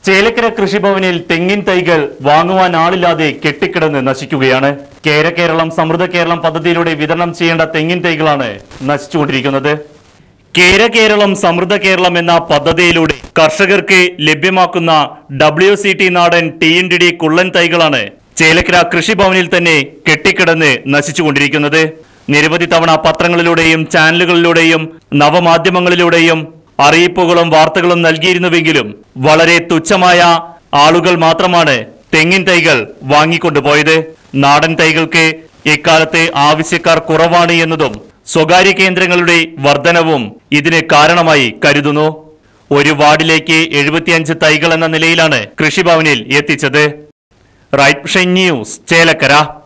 ചേലക്കര കൃഷിഭവനിൽ തെങ്ങിൻ തൈകൾ വാങ്ങുവാൻ ആളില്ലാതെ കെട്ടിക്കിടന്ന് നശിക്കുകയാണ് കേര കേരളം സമൃദ്ധ കേരളം പദ്ധതിയിലൂടെ വിതരണം ചെയ്യേണ്ട തെങ്ങിൻ തൈകളാണ് നശിച്ചുകൊണ്ടിരിക്കുന്നത് കേര കേരളം സമൃദ്ധ കേരളം എന്ന പദ്ധതിയിലൂടെ കർഷകർക്ക് ലഭ്യമാക്കുന്ന ഡബ്ല്യു സി ടി നാടൻ ടി എൻ ഡി ഡി കുള്ളൻ തൈകളാണ് ചേലക്കര കൃഷിഭവനിൽ തന്നെ കെട്ടിക്കിടന്ന് നശിച്ചുകൊണ്ടിരിക്കുന്നത് നിരവധി തവണ പത്രങ്ങളിലൂടെയും ചാനലുകളിലൂടെയും നവമാധ്യമങ്ങളിലൂടെയും അറിയിപ്പുകളും വാർത്തകളും നൽകിയിരുന്നുവെങ്കിലും വളരെ തുച്ഛമായ ആളുകൾ മാത്രമാണ് തെങ്ങിൻ തൈകൾ വാങ്ങിക്കൊണ്ടുപോയത് നാടൻ തൈകൾക്ക് ഇക്കാലത്ത് ആവശ്യക്കാർ കുറവാണ് എന്നതും സ്വകാര്യ കേന്ദ്രങ്ങളുടെ വർധനവും ഇതിന് കാരണമായി കരുതുന്നു ഒരു വാർഡിലേക്ക് എഴുപത്തിയഞ്ച് തൈകൾ എന്ന നിലയിലാണ് കൃഷിഭവനിൽ എത്തിച്ചത് റൈറ്റ് ന്യൂസ് ചേലക്കര